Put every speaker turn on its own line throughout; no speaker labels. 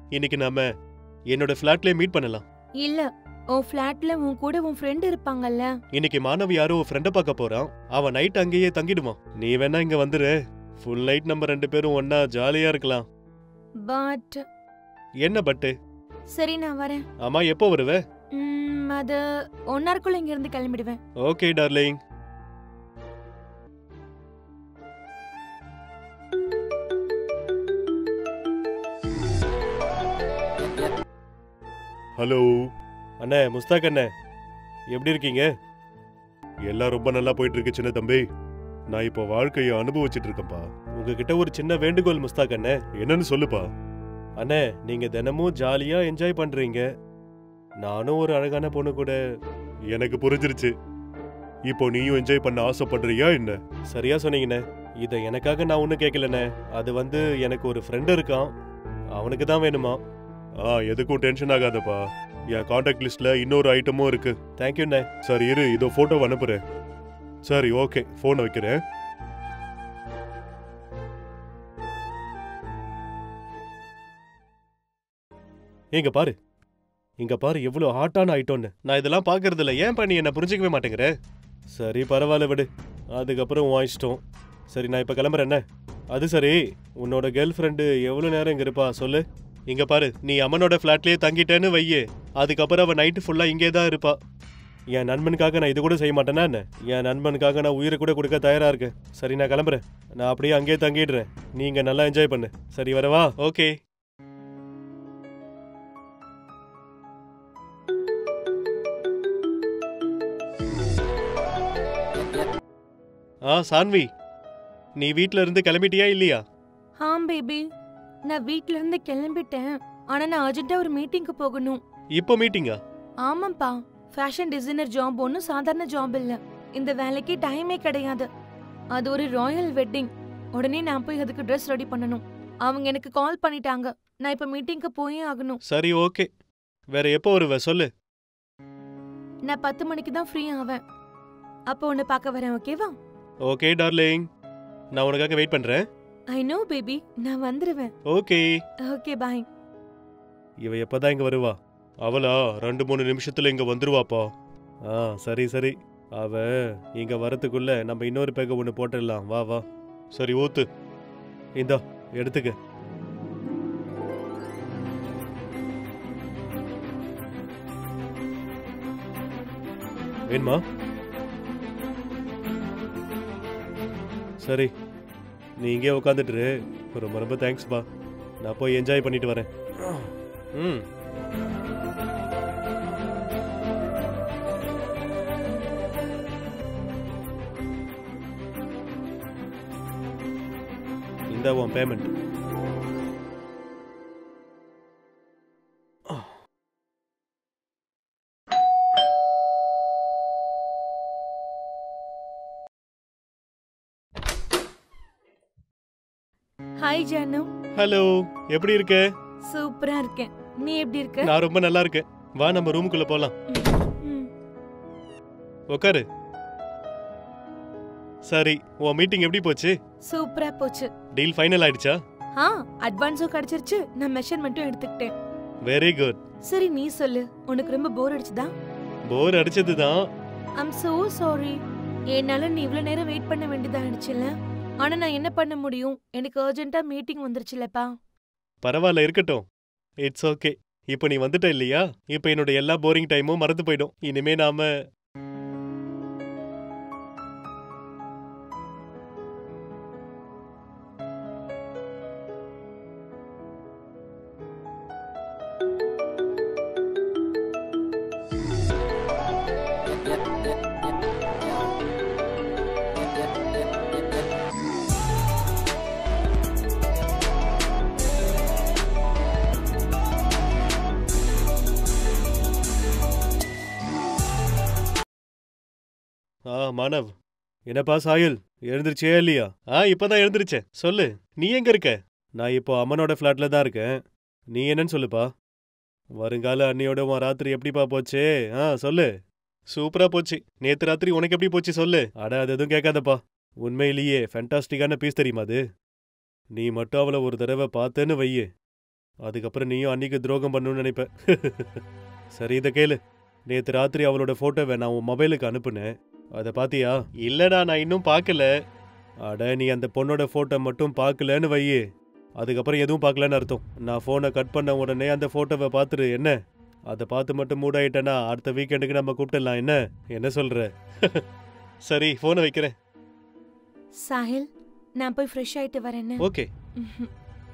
இன்னைக்கு நாம என்னோட ஃபிளாட்லயே மீட் பண்ணலாம்
இல்ல உன் ஃபிளாட்ல உன் கூட உன் ஃப்ரெண்ட் இருப்பாங்கல்ல
இன்னைக்கு மாணவி யாரோ ஃப்ரெண்ட பார்க்க போறான் அவன் நைட் அங்கேயே தங்கிடுவான் நீ வேணா இங்க வந்துரு ஃபுல் நைட் நம்ம ரெண்டு பேரும் ஒண்ணா ஜாலியா இருக்கலாம்
பட்
என்ன பட்டு
சரி நான் வரேன்
ஆமா எப்போ வருவ
ம், அது ஒன் ஹவர்க்குள்ள இங்க இருந்து கிளம்பிடுவேன்
ஓகே டார்லிங் ஹலோ அண்ணே முஸ்தாக் அண்ணே எப்படி இருக்கீங்க எல்லாம் ரொம்ப நல்லா போயிட்டு இருக்கு சின்ன தம்பி நான் இப்போ வாழ்க்கையை அனுபவிச்சுட்டு இருக்கேன்ப்பா உங்ககிட்ட ஒரு சின்ன வேண்டுகோள் முஸ்தாக் அண்ணே என்னன்னு சொல்லுப்பா அண்ணே நீங்க தினமும் ஜாலியா என்ஜாய் பண்றீங்க நானும் ஒரு அழகான பொண்ணு கூட எனக்கு புரிஞ்சிருச்சு இப்போ நீயும் என்ஜாய் பண்ண ஆசைப்படுறியா என்ன சரியா சொன்னீங்கண்ணே இதை எனக்காக நான் ஒன்றும் கேட்கலண்ணே அது வந்து எனக்கு ஒரு ஃப்ரெண்ட் இருக்கான் அவனுக்கு தான் வேணுமா ஆ எதுக்கும் டென்ஷன் ஆகாதப்பா என் காண்டாக்ட் லிஸ்ட்ல இன்னொரு ஐட்டமும் இருக்கு தேங்க்யூண்ணே சரி இரு இதோ ஃபோட்டோ அனுப்புறேன் சரி ஓகே ஃபோனை வைக்கிறேன் இங்க பாரு இங்க பாரு எவ்வளவு ஹாட்டான ஐட்டம்னு நான் இதெல்லாம் பாக்குறது இல்ல ஏன் பண்ணி என்ன புரிஞ்சுக்கவே மாட்டேங்கிற சரி பரவாயில்ல விடு அதுக்கப்புறம் உன் இஷ்டம் சரி நான் இப்ப கிளம்புறேன் என்ன அது சரி உன்னோட கேர்ள் ஃப்ரெண்டு எவ்வளவு நேரம் இங்க இருப்பா சொல்லு இங்க பாரு நீ அம்மனோட ஃப்ளாட்லயே தங்கிட்டேன்னு வையே அதுக்கப்புறம் அவ நைட்டு ஃபுல்லா இங்கே தான் இருப்பா என் நண்பனுக்காக நான் இது கூட செய்ய மாட்டேனா என்ன என் நண்பனுக்காக நான் உயிரை கூட கொடுக்க தயாரா இருக்கேன் சரி நான் கிளம்புறேன் நான் அப்படியே அங்கேயே தங்கிடுறேன் நீங்க நல்லா என்ஜாய் பண்ணு சரி வரவா ஓகே ஆ சான்வி நீ வீட்ல இருந்து கிளம்பிட்டியா இல்லையா
ஆம் பேபி நான் வீட்ல இருந்து கிளம்பிட்டேன் ஆனா நான் அர்ஜென்ட்டா ஒரு மீட்டிங்க்கு போகணும்
இப்போ மீட்டிங்கா
ஆமாப்பா ஃபேஷன் டிசைனர் ஜாப் ஒன்றும் சாதாரண ஜாப் இல்ல இந்த வேலைக்கு டைமே கிடையாது அது ஒரு ராயல் வெட்டிங் உடனே நான் போய் அதுக்கு ட்ரெஸ் ரெடி பண்ணணும் அவங்க எனக்கு கால் பண்ணிட்டாங்க நான் இப்ப மீட்டிங்க்கு போயே ஆகணும்
சரி ஓகே வேற எப்போ வருவ சொல்லு
நான் பத்து மணிக்கு தான் ஃப்ரீ ஆவேன் அப்போ உன்னை பார்க்க வரேன் ஓகேவா
ஓகே டார்லிங் நான் உனக்காக வெயிட் பண்றேன்
ஐ நோ பேபி நான் வந்துருவேன்
ஓகே
ஓகே பாய்
இவ எப்பதான் இங்க வருவா அவளா ரெண்டு மூணு நிமிஷத்துல இங்க வந்துருவாப்பா ஆ சரி சரி அவ இங்க வரதுக்குள்ள நம்ம இன்னொரு பேக்க ஒண்ணு போட்டுடலாம் வா வா சரி ஊத்து இந்தா எடுத்துக்க வேணுமா சரி நீ இங்கே உட்காந்துட்டு ரொம்ப ரொம்ப தேங்க்ஸ் பா நான் போய் என்ஜாய் பண்ணிட்டு வரேன் ம் இந்த உன் பேமெண்ட்
ஹாய் ஜானு
ஹலோ எப்படி இருக்க
சூப்பரா இருக்கேன் நீ எப்படி இருக்க
நான் ரொம்ப நல்லா இருக்கேன் வா நம்ம ரூமுக்குள்ள போலாம்
ம்.
உட்காரு சரி உன் மீட்டிங் எப்படி போச்சு
சூப்பரா போச்சு
டீல் ஃபைனல் ஆயிடுச்சா
ஆ அட்வான்ஸும் கிடைச்சிருச்சு நான் மெஷர்மெண்ட்டும் எடுத்துக்கிட்டேன்
வெரி குட்
சரி நீ சொல்லு உனக்கு ரொம்ப போர் அடிச்சுதா
போர் அடிச்சது தான்
ஐம் சோ சாரி என்னால நீ இவ்ளோ நேரம் வெயிட் பண்ண வேண்டியதா ஆயிடுச்சுல்ல ஆனா நான் என்ன பண்ண முடியும் எனக்கு அர்ஜென்ட்டா மீட்டிங் வந்துருச்சுலப்பா
பரவாயில்ல இருக்கட்டும் இட்ஸ் ஓகே இப்போ நீ வந்துட்ட இல்லையா இப்போ என்னோட எல்லா போரிங் டைமும் மறந்து போயிடும் இனிமே நாம ஆ மானவ் என்னப்பா சாயுல் எழுந்திருச்சியா இல்லையா ஆ இப்பதான் எழுந்திருச்சேன் சொல்லு நீ எங்க இருக்க நான் இப்போ அம்மனோட ஃப்ளாட்ல தான் இருக்கேன் நீ என்னன்னு சொல்லுப்பா வருங்கால அண்ணியோட உன் ராத்திரி எப்படிப்பா போச்சு ஆ சொல்லு சூப்பரா போச்சு நேத்து ராத்திரி உனக்கு எப்படி போச்சு சொல்லு அட அது எதுவும் கேட்காதப்பா உண்மையிலேயே ஃபேண்டாஸ்டிக்கான பீஸ் தெரியுமா அது நீ மட்டும் அவளை ஒரு தடவை பார்த்தேன்னு வையே அதுக்கப்புறம் நீயும் அன்னைக்கு துரோகம் பண்ணணும்னு நினைப்ப சரி இதை கேளு நேத்து ராத்திரி அவளோட போட்டோவை நான் உன் மொபைலுக்கு அனுப்புனேன் அதை பாத்தியா இல்லடா நான் இன்னும் பார்க்கல அட நீ அந்த பொண்ணோட போட்டோ மட்டும் பார்க்கலன்னு வையே அதுக்கப்புறம் எதுவும் பார்க்கலன்னு அர்த்தம் நான் ஃபோனை கட் பண்ண உடனே அந்த போட்டோவை பார்த்துரு என்ன அதை பார்த்து மட்டும் மூட் ஆயிட்டேன்னா அடுத்த வீக்கெண்டுக்கு நம்ம கூப்பிட்டுடலாம் என்ன என்ன சொல்ற சரி ஃபோனை வைக்கிறேன்
சாஹில் நான் போய் ஃப்ரெஷ் ஆயிட்டு வரேன்னு
ஓகே
ம்ஹும்.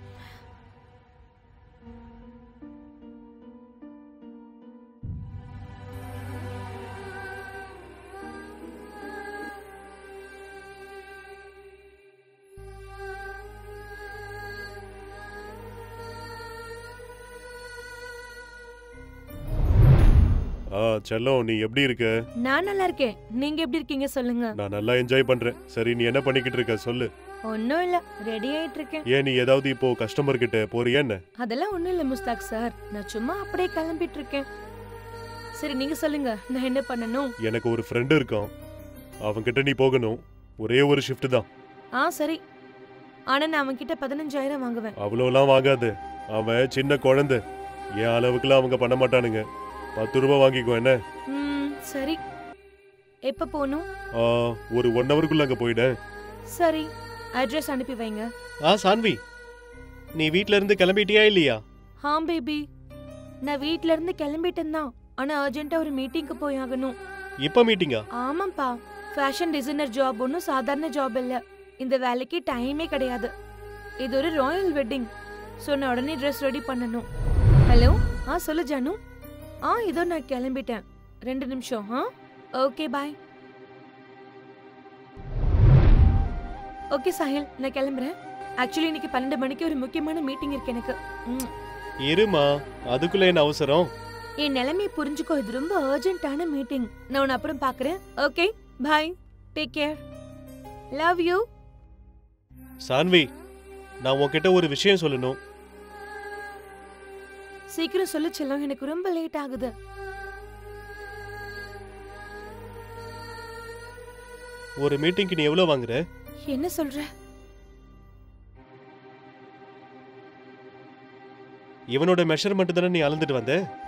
ஆ செல்லம் நீ எப்படி இருக்க
நான் நல்லா இருக்கேன் நீங்க எப்படி இருக்கீங்க சொல்லுங்க
நான் நல்லா என்ஜாய் பண்றேன் சரி நீ என்ன பண்ணிக்கிட்டு இருக்க சொல்லு
ஒன்னும் இல்ல ரெடி ஆயிட்டு இருக்கேன்
ஏன் நீ ஏதாவது இப்போ கஸ்டமர் கிட்ட போறியா என்ன
அதெல்லாம் ஒண்ணும் இல்ல முஸ்தாக் சார் நான் சும்மா அப்படியே கிளம்பிட்டு இருக்கேன் சரி நீங்க சொல்லுங்க நான் என்ன பண்ணணும்
எனக்கு ஒரு ஃப்ரெண்ட் இருக்கான் அவன்கிட்ட நீ போகணும் ஒரே ஒரு ஷிஃப்ட் தான்
ஆ சரி ஆனா நான் அவன்கிட்ட பதினஞ்சாயிரம் வாங்குவேன்
அவ்வளோலாம் வாங்காது அவன் சின்ன குழந்தை என் அளவுக்குலாம் அவங்க பண்ண மாட்டானுங்க பத்து ரூபா வாங்கிக்கோ என்ன
ம் சரி எப்ப போகணும்
ஆ, ஒரு ஒன் ஹவருக்குள்ள அங்க போயிட
சரி அட்ரஸ் அனுப்பி வைங்க
ஆ சான்வி நீ வீட்ல இருந்து கிளம்பிட்டியா இல்லையா
ஹா பேபி நான் வீட்ல இருந்து கிளம்பிட்டேன் தான் ஆனா அர்ஜென்ட்டா ஒரு மீட்டிங்க்கு போய் ஆகணும்
இப்ப மீட்டிங்கா
ஆமாப்பா ஃபேஷன் டிசைனர் ஜாப் ஒன்றும் சாதாரண ஜாப் இல்ல இந்த வேலைக்கு டைமே கிடையாது இது ஒரு ராயல் வெட்டிங் ஸோ நான் உடனே ட்ரெஸ் ரெடி பண்ணணும் ஹலோ ஆ சொல்லு ஜானு ஆ இதோ நான் கிளம்பிட்டேன் ரெண்டு நிமிஷம் ஆ ஓகே பாய் ஓகே சாஹில் நான் கிளம்புறேன் ஆக்சுவலி இன்னைக்கு பன்னெண்டு மணிக்கு ஒரு முக்கியமான மீட்டிங் இருக்கு எனக்கு ம்.
இருமா அதுக்குள்ள என்ன அவசரம்
என் நிலைமையை புரிஞ்சுக்கோ இது ரொம்ப அர்ஜென்ட்டான மீட்டிங் நான் உன்னை அப்புறம் பார்க்கறேன் okay bye take care love you
Saanvi நான் உன்கிட்ட ஒரு விஷயம் சொல்லணும்
சீக்கிரம் சொல்லு செல்லம் எனக்கு ரொம்ப லேட் ஆகுது
ஒரு மீட்டிங்க்கு நீ எவ்வளவு வாங்குற
என்ன சொல்ற
இவனோட மெஷர்மெண்ட் தானே நீ அளந்துட்டு வந்த